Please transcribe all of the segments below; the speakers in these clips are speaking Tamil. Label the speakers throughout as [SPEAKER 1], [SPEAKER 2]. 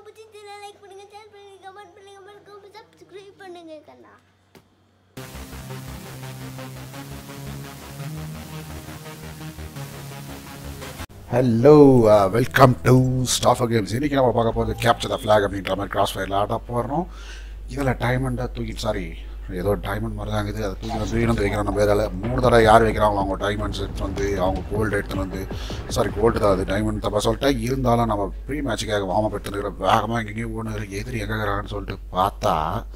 [SPEAKER 1] பிடிச்சதுல லைக் பண்ணுங்க ஷேர் பண்ணுங்க கமெண்ட் பண்ணுங்க மறக்காம சப்ஸ்கிரைப் பண்ணுங்க கண்ணா
[SPEAKER 2] hello welcome to staff games இன்றைக்கி நம்ம பார்க்க போகிறது கேப்சர் த ஃப்ளாக் அப்படின்ற மாதிரி கிராஸ் ஃபயரில் ஆட போகிறோம் இதில் டைமண்டை தூக்கி சாரி ஏதோ டைமண்ட் மாதிரி தான் இருக்குது அதை தூக்கி வந்து வீடு வந்து வைக்கிறோம் நம்ம இதில் மூணு தடவை யார் வைக்கிறாங்களோ அவங்க டைமண்ட்ஸ் எடுத்து வந்து அவங்க கோல்டு எடுத்துன்னு வந்து சாரி கோல்டு தான் அது டைமண்ட் தப்பா சொல்லிட்டேன் இருந்தாலும் நம்ம ப்ரீ மேட்சுக்காக வார்ம் அப் எடுத்துருக்கிற வேகமாக எங்கேயும் ஒன்று எதிரி எங்கே இருக்கிறாங்கன்னு சொல்லிட்டு பார்த்தா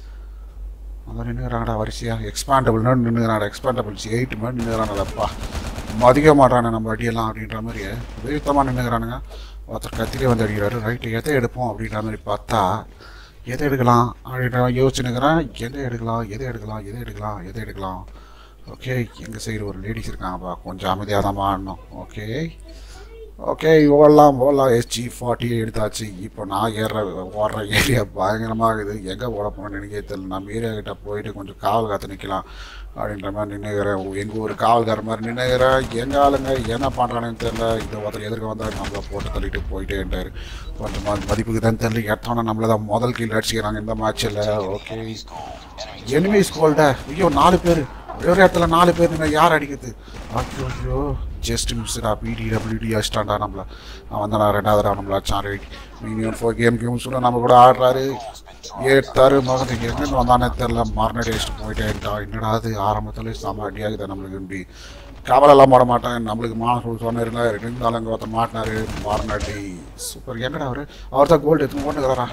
[SPEAKER 2] அதான் நின்றுறாங்கடா வரிசையாக எக்ஸ்பாண்டபிள்னா நின்றுறாங்க எக்ஸ்பாண்டபிள்ஸ் எயிட் மாதிரி நின்றுறாங்கப்பா மதிக்க மாட்டானே நம்ம அடியெல்லாம் அப்படின்ற மாதிரி விருத்தமாக நின்றுக்கிறானுங்க ஒருத்தர் கத்திலே வந்து அடிக்கிறாரு ரைட்டு எதை எடுப்போம் அப்படின்ற மாதிரி பார்த்தா எதை எடுக்கலாம் அப்படின்ற மாதிரி யோசிச்சுனுக்கிறேன் எதை எடுக்கலாம் எதை எடுக்கலாம் எதை எடுக்கலாம் எதை எடுக்கலாம் ஓகே எங்கள் சைடு ஒரு லேடிஸ் இருக்காங்கப்பா கொஞ்சம் அமைதியாக தான் ஆடணும் ஓகே ஓகே ஓடலாம் ஓடலாம் எஸ்ஜி ஃபார்ட்டி எடுத்தாச்சு இப்போ நான் ஏற ஓடுற ஏரியா பயங்கரமாக இருக்குது எங்கே ஓட போகணும்னு எனக்கே தெரியல நம்ம ஏரியா கிட்ட போயிட்டு கொஞ்சம் காவல் காத்து நிற்கலாம் அப்படின்ற மாதிரி நின்றுக்கிறேன் எங்கள் ஊர் காவல்கார மாதிரி நின்றுக்கிறேன் எங்கள் ஆளுங்க என்ன பண்ணுறானுன்னு தெரியல இந்த ஒருத்தர் எதிர்க்க வந்தால் நம்மளை போட்டு தள்ளிட்டு போயிட்டே இருந்தார் கொஞ்சம் ம- மதிப்புக்கு தான் தெரியல எடுத்தோன்னே நம்மளை தான் முதல் கீழே அடிச்சுக்கிறாங்க இந்த மேட்ச்சில் ஓகே எனிமி ஸ்கோல்ட ஐயோ நாலு பேர் ஒரு இடத்துல நாலு பேர் நின்று யார் அடிக்கிறது ஐயோ ஐயோ ஜஸ்ட் மிஸ்டா பிடி டபிள்யூடி அடிச்சிட்டான்டா நம்மள அவன் வந்து நான் ரெண்டாவது round நம்மள அடிச்சான் right minimum four game game சொல்ல நம்ம கூட ஆடுறாரு ஏத்தாரு மகன் எங்கேருந்து வந்தானே தெரில மரணடி அடிச்சுட்டு போயிட்டேன்ட்டான் என்னடா அது ஆரம்பத்துல செம அடியாகுது நம்மளுக்கு இப்படி கவலைலாம் போட மாட்டாங்க நம்மளுக்கு மான சொல்லி சொன்னாருங்க இருந்தாலும் அங்கே ஒருத்தர் மாட்டினாரு மாறினாட்டி சூப்பர் என்னடா அவரு அவர் தான் கோல்டு எடுத்துன்னு போட்டுக்கிறாரா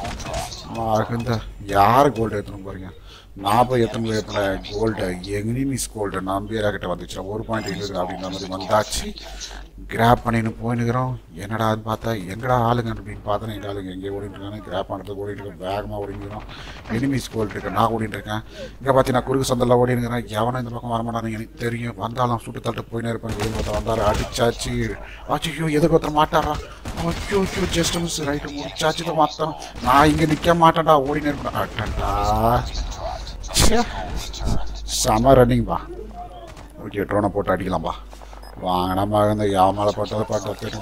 [SPEAKER 2] இந்த யார் கோல்டு எடுத்துன்னு போறீங்க நான் போய் எத்தனை போய் எத்தனை கோல்டு எங்கினிஸ் கோல்டு நம்பியரா கிட்ட வந்துச்சு ஒரு பாயிண்ட் இருக்குது அப்படின்ற மாதிரி வந்தாச்சு கிராப் பண்ணின்னு போயினுக்கிறோம் என்னடான்னு பார்த்தா எங்கடா ஆளுங்க அப்படின்னு பார்த்தா எங்கள் ஆளுங்க எங்கேயோ ஓடிட்டு இருக்காங்க கிராப் பண்ணுறதுக்கு ஓடிட்டு இருக்கோம் வேகமாக ஓடிக்கிறோம் எனிமிஸ் கோல்டு இருக்கு நான் ஓடிட்டு இருக்கேன் இங்கே பார்த்தீங்கன்னா குறுக்கு சந்தில் ஓடினுக்கிறேன் எவனும் இந்த பக்கம் வரமாட்டானுங்க எனக்கு தெரியும் வந்தாலும் சுட்டு தள்ளிட்டு போயினே இருப்பேன் எதிர்க்கு ஒருத்தர் வந்தாரு அடிச்சாச்சு ஐயோ எதுக்கு ஒருத்தர் மாட்டாரா ஐயோ ஐயோ ஜஸ்ட் மிஸ் ரைட்டு முடிச்சாச்சு தான் மாத்தம் நான் இங்கே நிற்க மாட்டேன்டா ஓடினே இருப்பேன் அட்டண்டா ச்சே. செம ரன்னிங் பா ஓகே ட்ரோனை போட்டு அடிக்கலாம்பா வாங்கினாம இந்த யாமலை பட்டதை பட்டு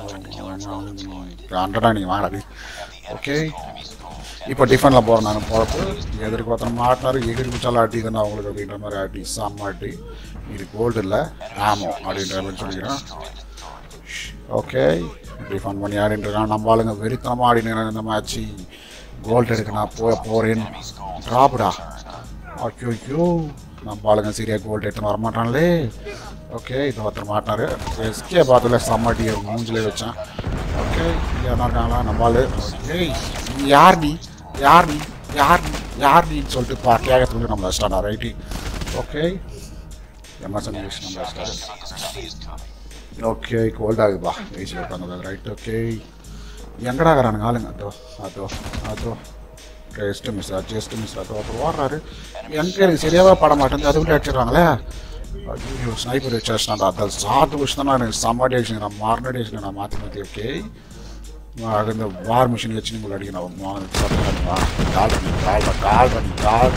[SPEAKER 2] ஹண்ட்ரடா நீங்கள் வாங்கடா ஓகே இப்போ டிஃபனில் போகிறேன் நான் போகிறப்போ எதிர்க்கு ஒருத்தர் மாட்டினார் எகிரி குச்சாலும் அடி தானே அவங்களுக்கு அப்படின்ற மாதிரி அடி செம்ம அடி இது கோல்டு இல்லை ஆமோ அப்படின்ற மாதிரி சொல்லிக்கிறேன் ஓகே டிஃபன் பண்ணி ஆடிட்டு இருக்கான் நம்ம ஆளுங்க வெறித்தனமாக ஆடினு இந்த மேட்ச்சு கோல்டு எடுக்க நான் போக போகிறேன் ட்ராப்டா ஐயோ ஐயோ நம்ம ஆளுங்க சரியாக கோல்டு எடுத்துன்னு வரமாட்டாங்களே ஓகே இது ஒருத்தர் மாட்டினாரு எஸ்கே பார்த்துல செம்மட்டி மூஞ்சிலே வச்சேன் ஓகே யாரா இருக்காங்களா நம்ம ஆளு ஏய் நீ யார் நீ யார் நீ யார் நீ யார் நீன்னு சொல்லிட்டு பா கேட்கறதுக்கு நம்ம வச்சிட்டானா ரைட்டி ஓகே எமர்சன் நம்ம வச்சிட்டாரு ஓகே கோல்ட் ஆகுதுப்பா ஏசியில் உட்காந்து ரைட் ஓகே எங்கடா இருக்கிறானுங்க ஆளுங்க அதோ அதோ அதோ ஜஸ்ட் மிஸ் ஜஸ்ட் மிஸ் அதோ அப்புறம் ஓடுறாரு எங்கே எனக்கு சரியாகவே பட மாட்டேங்குது அதுக்குள்ளே அடிச்சிடுறாங்களே ஐயோ ஸ்னைப்பர் வச்சாச்சுனா அதை சாத்து வச்சு தான் எனக்கு செம்ம அடிச்சு நான் மாறின அடிச்சு நான் மாற்றி மாற்றி ஓகே இந்த வார் மிஷின் வச்சு நீங்கள் அடிக்கணும் கால் பண்ணி கால் கால் பண்ணி கால்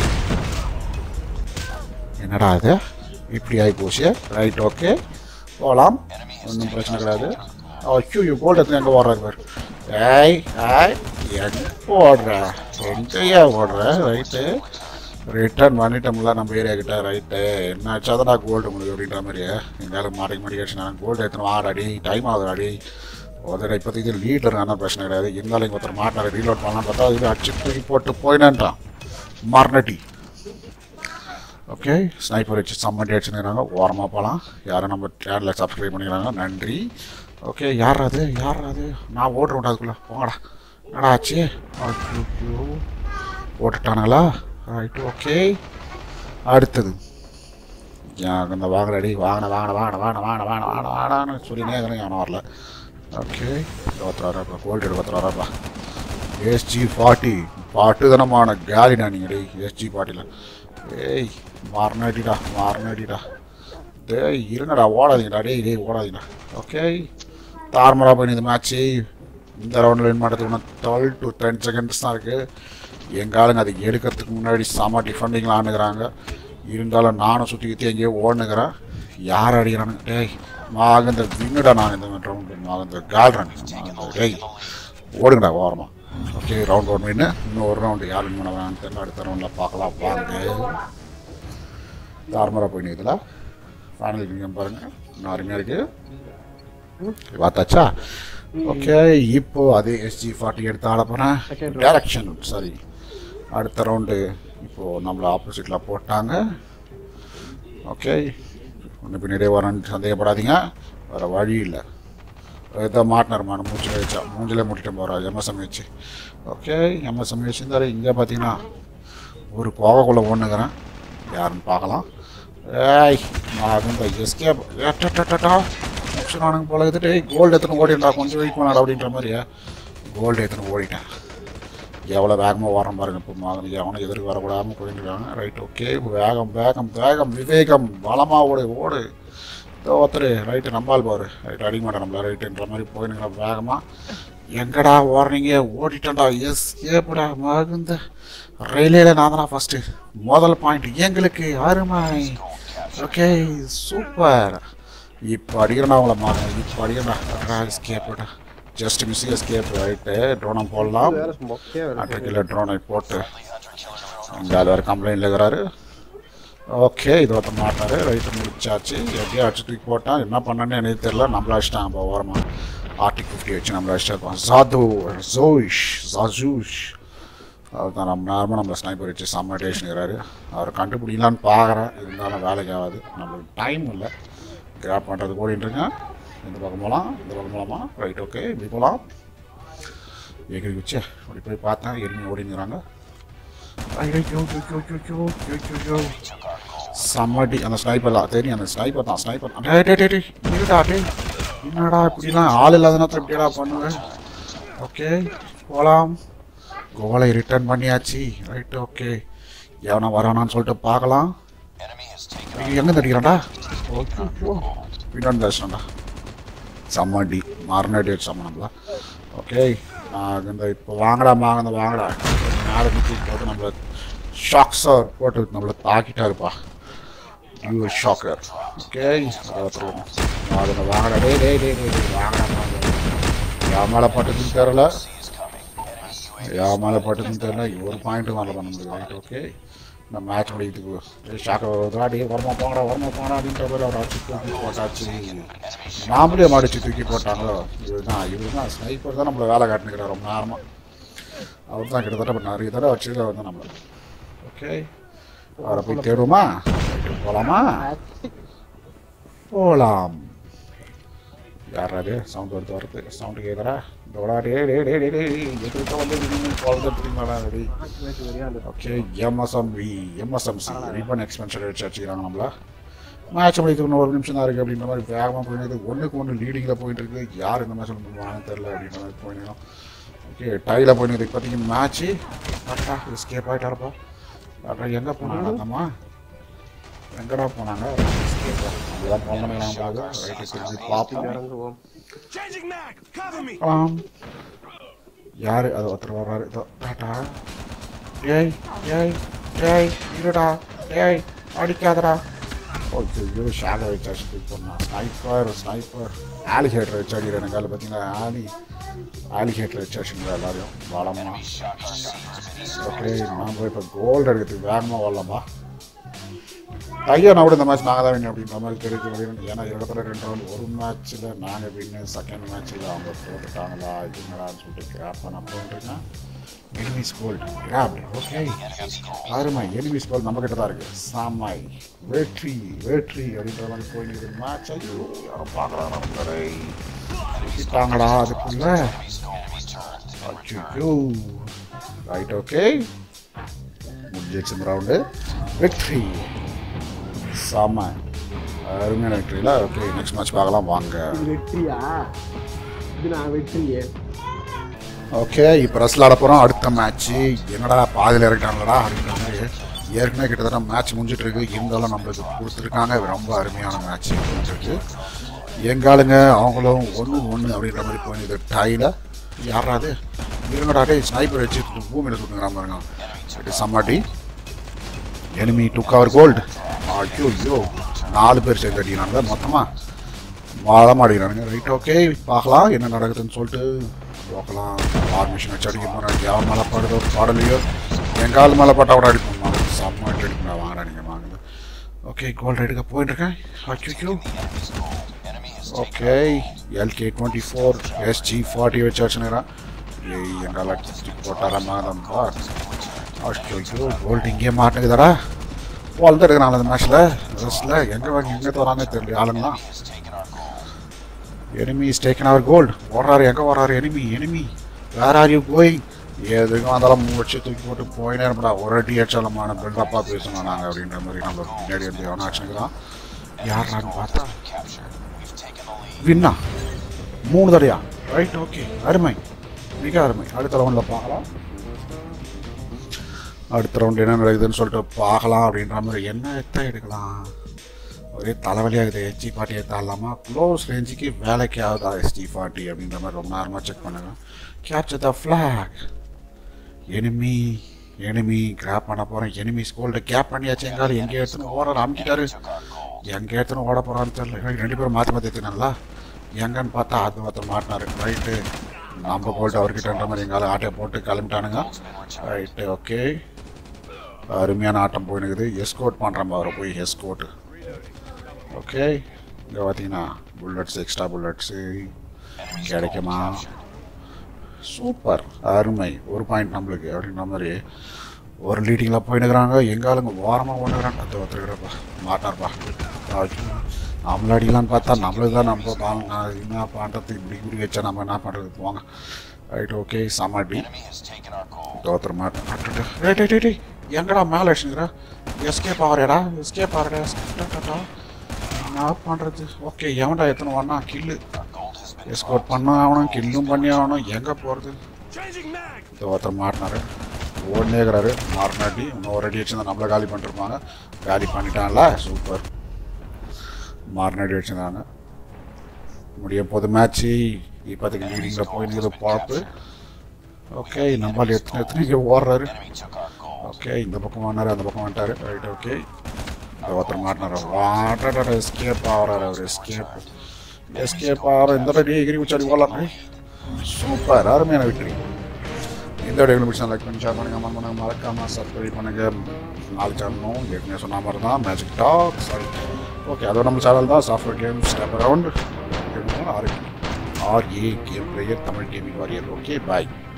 [SPEAKER 2] என்னடா இது இப்படி ஆகி போச்சு ரைட் ஓகே போகலாம் ஒன்றும் பிரச்சனை கிடையாது ஐயோ கோல்டு எடுத்து எங்கே ஓடுறாரு பாரு ஏய் ஏய் எங்கே ஓடுற எங்கேயா ஓடுற ரைட்டு ரிட்டர்ன் பண்ணிட்டோம்ல நம்ம ஏரியா கிட்ட ரைட்டு என்ன ஆச்சாதான் நான் கோல்டு முடியும் அப்படின்ற மாதிரியே எங்காலும் மாடிக்கு மாடி ஆச்சு நான் கோல்டு எடுத்துன்னு வாடாடி டைம் ஆகுது அடி ஒரு இப்போதைக்கு லீடில் இருக்கான பிரச்சனை கிடையாது இருந்தாலும் இங்கே ஒருத்தர் மாட்டினார் ரீலோட் பண்ணலான்னு பார்த்தா இது அடிச்சு தூக்கி போட்டு போயினான்ட்டான் மரணட்டி ஓகே ஸ்னைப்பர் வச்சு சம்மண்டி அடிச்சுக்கிறாங்க ஓரமாக போகலாம் யாரும் நம்ம சேனலை சப்ஸ்கிரைப் பண்ணிக்கிறாங்க நன்றி ஓகே யார் அது யார் அது நான் ஓடுறேன் அதுக்குள்ளே போங்கடா என்னடா ஆச்சு ஐயோ போட்டுட்டானுங்களா ரைட் ஓகே அடுத்தது எனக்கு இந்த வாங்கலடி வாங்கின வாங்கின வாங்கின வாங்கின வாங்கின வாங்கின வாங்கின வாங்கினான்னு சொல்லினே இருக்கிறேன் யாரும் வரல ஓகே இருபத்தி வராப்பா கோல்டு இருபத்தி வராப்பா எஸ்ஜி ஃபார்ட்டி பாட்டுதனமான காலிடா நீங்கள் டேய் எஸ்ஜி ஃபார்ட்டியில் ஏய் மாறினாடிடா மாறினாடிடா டேய் இருங்கடா ஓடாதீங்கடா டேய் டேய் ஓடாதீங்கடா ஓகே தார்மரா பண்ணி இந்த மேட்ச்சு இந்த ரவுண்டில் வின் பண்ணுறதுக்கு இன்னும் டுவெல் டு டென் செகண்ட்ஸ் தான் இருக்குது எங்கள் ஆளுங்க அதை எடுக்கிறதுக்கு முன்னாடி செம டிஃபெண்டிங்கில் ஆணுகிறாங்க இருந்தாலும் நானும் சுற்றி சுற்றி எங்கேயோ ஓடுனுக்கிறேன் யார் அடிக்கிறானுங்க டேய் மாகந்த வின்னுடா நான் இந்த ரவுண்டு மாகந்த கால்ரன் டேய் ஓடுங்கடா ஓரமாக okay okay round one win இன்னும் ஒரு ரவுண்டு யார் வின் பண்ண வேணாம்னு தெரியல அடுத்த ரவுண்டில் பார்க்கலாம் வாங்க தார்மரா போய் இதில் ஃபைனல் கேம் பாருங்கள் இன்னும் அருமையாக இருக்குது பார்த்தாச்சா ஓகே இப்போ அதே எஸ்ஜி ஃபார்ட்டி எடுத்து ஆட போகிறேன் டேரக்ஷன் சாரி அடுத்த ரவுண்டு இப்போது நம்மளை ஆப்போசிட்டில் போட்டாங்க ஓகே ஒன்று பின்னாடியே வரேன்னு சந்தேகப்படாதீங்க வேறு வழி இல்லை இதை மாட்டினார் மான மூச்சு வச்சா மூஞ்சிலே மூட்டிட்டு போகிறார் எம்எஸ்எம் வச்சு ஓகே எம்எஸ்எம் வச்சு இருந்தாரு இங்கே பார்த்தீங்கன்னா ஒரு கோவக்குள்ளே ஒன்றுக்கிறேன் யாருன்னு பார்க்கலாம் ஏய் நான் வந்து எஸ்கேப் ஏட்டா நானுங்க போல எடுத்துட்டு கோல்டு எத்தனை ஓடிட்டா கொஞ்சம் வெயிட் பண்ணாடா அப்படின்ற மாதிரியா கோல்டு எத்தனை ஓடிட்டேன் எவ்வளோ வேகமாக ஓடுறேன் பாருங்க இப்போ மாதிரி எவனை எதிர்க்கு வரக்கூடாமல் போயிட்டு இருக்காங்க ரைட் ஓகே வேகம் வேகம் வேகம் விவேகம் பலமாக ஓடு ஓடு இதோ ஒருத்தர் ரைட்டு நம்பால் பாரு ரைட் அடிக்க மாட்டேன் நம்மள ரைட்டுன்ற மாதிரி போயினுங்கிற வேகமாக எங்கடா ஓடுறீங்க ஓடிட்டேன்டா எஸ் ஏப்படா மகுந்த ரயிலேல நான் தானா ஃபஸ்ட்டு முதல் பாயிண்ட் எங்களுக்கு அருமை ஓகே சூப்பர் இப்போ அடிக்கிறேன் அவங்கள மாறேன் இப்போ அடிக்கிறேன் எஸ்கேப்படா ஜஸ்ட் மிஸ் எஸ்கேப் ரைட்டு ட்ரோனை போடலாம்
[SPEAKER 3] வேற மொக்கையா வேற
[SPEAKER 2] அட்ரிக்கில் ட்ரோனை போட்டு இங்கே அது வேறு கம்ப்ளைண்ட் இருக்கிறாரு ஓகே இது ஒருத்த மாட்டாரு ரைட்டு முடிச்சாச்சு எப்படியோ அடிச்சு தூக்கி போட்டான் என்ன பண்ணேன்னு எனக்கு தெரியல நம்மள அடிச்சிட்டாங்க இப்போ ஓரமாக ஆர்டிக் ஃபிஃப்டி வச்சு நம்மள அடிச்சிருக்கோம் ஜாது ஜோயிஷ் ஜாஜூஷ் அவர் தான் நம்ம நார்மலாக நம்மளை ஸ்னைப்பர் வச்சு செம்ம டேஷனுங்கிறாரு அவரை கண்டுபிடிக்கலான்னு பார்க்குறேன் இருந்தாலும் வேலைக்கு ஆகாது நம்மளுக்கு டைம் இல்லை கிராப் பண்ணுறது ஓடிட்டுருங்க இந்த பக்கம் போகலாம் இந்த பக்கம் போகலாமா ரைட் ஓகே இப்படி போகலாம் எகிரி வச்சு அப்படி போய் பார்த்தேன் எருமி ஓடிங்கிறாங்க சம்மடி அந்த ஸ்னைப்பர்லாம் தெரியும் அந்த ஸ்னைப்பர் தான் ஸ்னைப்பர் டே டே டே டே இருடா டே என்னடா இப்படிலாம் ஆள் இல்லாத நேரத்தில் இப்படிடா பண்ணுவேன் ஓகே போகலாம் கோலை ரிட்டர்ன் பண்ணியாச்சு ரைட் ஓகே எவனா வரானான்னு சொல்லிட்டு பார்க்கலாம் எங்கே தடிக்கிறான்டா ஓகே பின்னாடி தரிசனம்டா சம்மடி மாறினாடி வச்சோம் நம்மள ஓகே இந்த இப்போ வாங்கடா வாங்க வாங்கடா மேலே நிற்கி போட்டு நம்மளை ஷாக்ஸர் போட்டு நம்மளை தாக்கிட்டாருப்பா யூ ஷாக்கர் ஓகே அதில் வாங்கடா டே டே டே டே டே வாங்கடா வாங்கடா என் மேலே பட்டுதுன்னு தெரில என் மேலே பட்டுதுன்னு தெரில ஒரு பாயிண்ட்டு மேலே பண்ண முடியாது ரைட் ஓகே இந்த மேட்ச் முடிக்கிறதுக்கு ஷாக்க வருதா டே வரமா போங்கடா வரமா போங்கடா அப்படின்ற மாதிரி அவர் அடிச்சு தூக்கி போட்டாச்சு நாமளே மடிச்சு தூக்கி போட்டாங்களோ இதுதான் இவர் தான் ஸ்னைப்பர் தான் நம்மளை வேலை காட்டுனுக்கிறார் ரொம்ப நேரமாக அவர் தான் கிட்டத்தட்ட இப்ப நிறைய தடவை வச்சுட்டு வந்து நம்மளை ஓகே அவரை போய் தேடுவோமா போகலாமா போகலாம் யார் அது சவுண்ட் வருது வருது சவுண்டு கேட்குறா இந்த டே டே டே டே டே எதுக்கிட்ட வந்து குழந்தைங்களா ரெடி
[SPEAKER 3] மேட்ச் வரையா அந்த
[SPEAKER 2] ஓகே எம்எஸ்எம்வி எம்எஸ்எம்சி ரிபன் எக்ஸ்பென்ஷன் வச்சு வச்சுக்கிறாங்க நம்மள மேட்ச் முடிக்கிறதுக்கு இன்னும் ஒரு நிமிஷம் தான் இருக்குது அப்படின்ற மாதிரி வேகமாக போயிட்டு ஒன்றுக்கு ஒன்று லீடிங்கில் போயிட்டு இருக்கு யார் இந்த மேட்ச் பண்ணுவாங்கன்னு தெரில அப்படின்ற மாதிரி போயிடணும் ஓகே டையில் போயிட்டு பார்த்தீங்கன்னா மேட்ச்சு கரெக்டா எஸ்கேப் ஆகிட்டாரப்பா கரெக்டாக எங்கே போனாங்க அந்தம்மா எங்கடா போனாங்க எஸ்கேப் அங்கெல்லாம் போனாங்க ரைட்டு திரும்பி பார்ப்போம்
[SPEAKER 3] இறங்குவோம்
[SPEAKER 4] Changing mag! Cover me!
[SPEAKER 2] ஆம் யாரு அது ஒருத்தர் வர்றாரு இதோ டாட்டா ஏய் ஏய் ஏய் இருடா ஏய் அடிக்காதடா ஓகே ஐயோ ஷாக வச்சு அடிச்சு பண்ணா ஸ்னைப்பர் ஸ்னைப்பர் ஆலிகேட்டர் வச்சு அடிக்கிற எனக்கு பார்த்தீங்கன்னா ஆலி ஆலிகேட்டர் வச்சு அடிச்சுங்களா எல்லாரையும் வளமா ஓகே நான் போய் இப்போ கோல்டு எடுக்கிறதுக்கு வேகமாக வரலாமா ஐயோ நான் கூட இந்த மேட்ச் நாங்கள் தான் வின் அப்படின்ற மாதிரி தெரிவிக்க முடியும் ஏன்னா இடத்துல ரெண்டு ரவுண்ட் ஒரு மேட்ச்சில் நாங்கள் வின்னு செகண்ட் மேட்ச்சில் அவங்க போட்டுட்டாங்களா இதுங்களான்னு சொல்லிட்டு கிராப் பண்ண போன்றீங்கன்னா எனிமிஸ் கோல்டு கிராப் ஓகே அருமை எனிமிஸ் கோல்டு நம்ம கிட்ட தான் இருக்கு சாமை வெற்றி வெற்றி அப்படின்ற மாதிரி போயிட்டு மேட்ச் ஐயோ யாரோ பார்க்குறாங்க நம்மளை சுத்திட்டாங்களா அதுக்குள்ள அச்சோ ரைட் ஓகே முடிஞ்சிச்சு இந்த ரவுண்டு வெற்றி செம்ம அருமையான வெற்றியில் ஓகே நெக்ஸ்ட் மேட்ச் பார்க்கலாம் வாங்க
[SPEAKER 3] இது வெற்றியா இது நான் வெற்றியே
[SPEAKER 2] ஓகே இப்போ ரஸ்ல ஆட போகிறோம் அடுத்த மேட்ச்சு என்னடா பாதியில் இறக்கிட்டாங்களடா அப்படின்ற மாதிரி ஏற்கனவே கிட்டத்தட்ட மேட்ச் முடிஞ்சிட்டு இருக்கு இருந்தாலும் நம்மளுக்கு கொடுத்துருக்காங்க ரொம்ப அருமையான மேட்ச் முடிஞ்சிருக்கு எங்காளுங்க அவங்களும் ஒன்று ஒன்று அப்படின்ற மாதிரி போயிடுது டையில் யாராவது இருங்கடா டே ஸ்னைப்பர் வச்சு பூமியில் சுட்டுங்கிறா பாருங்க சரி சம்மாட்டி எனிமி டு கவர் கோல்டு ஐயோ ஐயோ நாலு பேர் சேர்ந்து அடிக்கிறாங்க மொத்தமாக மாதமாக அடிக்கிறானுங்க ரைட் ஓகே பார்க்கலாம் என்ன நடக்குதுன்னு சொல்லிட்டு போக்கலாம் வார் மிஷின் வச்சு அடிக்க போகிறேன் எவன் மேலே படுதோ பாடலையோ எங்கால் மேலே பட்டா கூட அடிப்போம் வாங்க செம்ம அடி அடிப்பா வாங்கடா நீங்கள் வாங்குது ஓகே கோல்டு எடுக்க போயிட்டு இருக்கேன் அச்சோ okay LK twenty four SG forty வச்சு வச்சுனுறான் ஏய் எங்கால அடிச்சு போட்டாரா மாதம் பார் அச்சோ கோல்டு இங்கேயே மாட்டுக்குதாடா வாழ்ந்து எடுக்கிறான் அந்த மேட்ச்சில் ரெஸ்ட்டில் எங்கே வாங்கி எங்கே தரானே தெரியல ஆளுங்களாம் enemy is taken our gold ஓடுறாரு எங்கே வர்றாரு enemy enemy where are you going எதுக்கும் அதெல்லாம் முடிச்சு தூக்கி போட்டு போயினே இருப்படா ஒரு அடி அடிச்சாலமான பில்டப்பாக பேசணும் நாங்கள் அப்படின்ற மாதிரி நம்ம பின்னாடி வந்து எவனா ஆச்சுங்கிறான் யாரான்னு பார்த்தா வின்னா மூணு தடையா ரைட் ஓகே அருமை மிக அருமை அடுத்த ரவுண்டில் பார்க்கலாம் அடுத்த ரவுண்ட் என்ன நடக்குதுன்னு சொல்லிட்டு பார்க்கலாம் அப்படின்ற மாதிரி என்ன எத்த எடுக்கலாம் ஒரே தலைவலியாகுது ஹெச்டி ஃபார்ட்டி எடுத்தாலாமா க்ளோஸ் ரேஞ்சுக்கு வேலைக்கு ஆகுதா எஸ்டி ஃபார்ட்டி அப்படின்ற மாதிரி ரொம்ப நேரமாக செக் பண்ணுங்க capture the flag enemy enemy grab பண்ண போகிறேன் எனிமி ஸ்கூல்ட கேப் பண்ணியாச்சு எங்கால எங்கே எடுத்துன்னு ஓட அமுக்கிட்டாரு எங்கே எடுத்துன்னு ஓட போகிறான்னு தெரியல ரெண்டு பேரும் மாற்றி மாற்றி எடுத்துனாங்களா எங்கன்னு பார்த்தா அது ஒருத்தர் மாட்டினாரு ரைட்டு நம்ம போல்ட்டு அவர்கிட்டன்ற மாதிரி எங்கால ஆட்டையை போட்டு கிளம்பிட்டானுங்க ரைட்டு ஓகே அருமையான ஆட்டம் போயினுக்குது எஸ்கோட் பண்ணுறோம் அவரை போய் எஸ்கோட்டு ஓகே இங்கே பார்த்தீங்கன்னா புல்லட்ஸ் எக்ஸ்ட்ரா புல்லட்ஸு கிடைக்குமா சூப்பர் அருமை ஒரு பாயிண்ட் நம்மளுக்கு அப்படின்ற மாதிரி ஒரு லீடிங்கில் போயினுக்கிறாங்க எங்காலுங்க ஓரமாக ஒன்றுக்கிறாங்க அது ஒருத்தருக்கிறப்பா மாட்டார்ப்பா நம்மள அடிக்கலான்னு பார்த்தா நம்மளுக்கு தான் நம்ம பாருங்க என்ன பண்ணுறது இப்படி இப்படி வச்சா நம்ம என்ன பண்ணுறது போங்க ரைட் ஓகே சமாட்டி தோத்துற மாட்டேன் ரைட் ரைட் ரைட் எங்கடா மேலே அடிச்சுங்கிறா எஸ்கேப் ஆகிறேடா எஸ்கேப் ஆகிறடா டாட்டா என்ன பண்ணுறது ஓகே எவன்டா எத்தனை வரனா கில்லு எஸ்கோட் பண்ண ஆகணும் கில்லும் பண்ணி ஆகணும் எங்கே போகிறது
[SPEAKER 4] Changing mag.
[SPEAKER 2] இந்த ஒருத்தர் மாட்டினாரு ஓடுனேங்கிறாரு மாறினாட்டி இன்னும் ஒரு அடி வச்சுருந்தா நம்மளை காலி பண்ணிருப்பாங்க காலி பண்ணிட்டான்ல சூப்பர் மாறினாடி வச்சுருந்தாங்க முடிய போது மேட்ச்சு இப்போதைக்கு லீடிங்கில் போயிருந்தது பார்ப்பு ஓகே நம்மளால் எத்தனை எத்தனை இங்கே ஓடுறாரு ஓகே இந்த பக்கம் வந்தார் அந்த பக்கம் வந்துட்டாரு ரைட் ஓகே இந்த ஒருத்தர் மாட்டினார் வாட்டாட எஸ்கேப் ஆகிறாரு அவர் எஸ்கேப் எஸ்கேப் ஆகிற இந்த ரெடி எகிரி வச்சாடி போகலாம் சூப்பர் அருமையான விக்டரி இந்த வீடியோ பிடிச்சா லைக் பண்ணி ஷேர் பண்ணுங்க மறக்காம பண்ணுங்க மறக்காம சப்ஸ்கிரைப் பண்ணுங்க நாலு சேனலும் ஏற்கனவே சொன்ன மாதிரி தான் மேஜிக் டாக் சாரி ஓகே அதோட நம்ம சேனல் தான் software game step around RA game player Tamil gaming warrior okay பாய்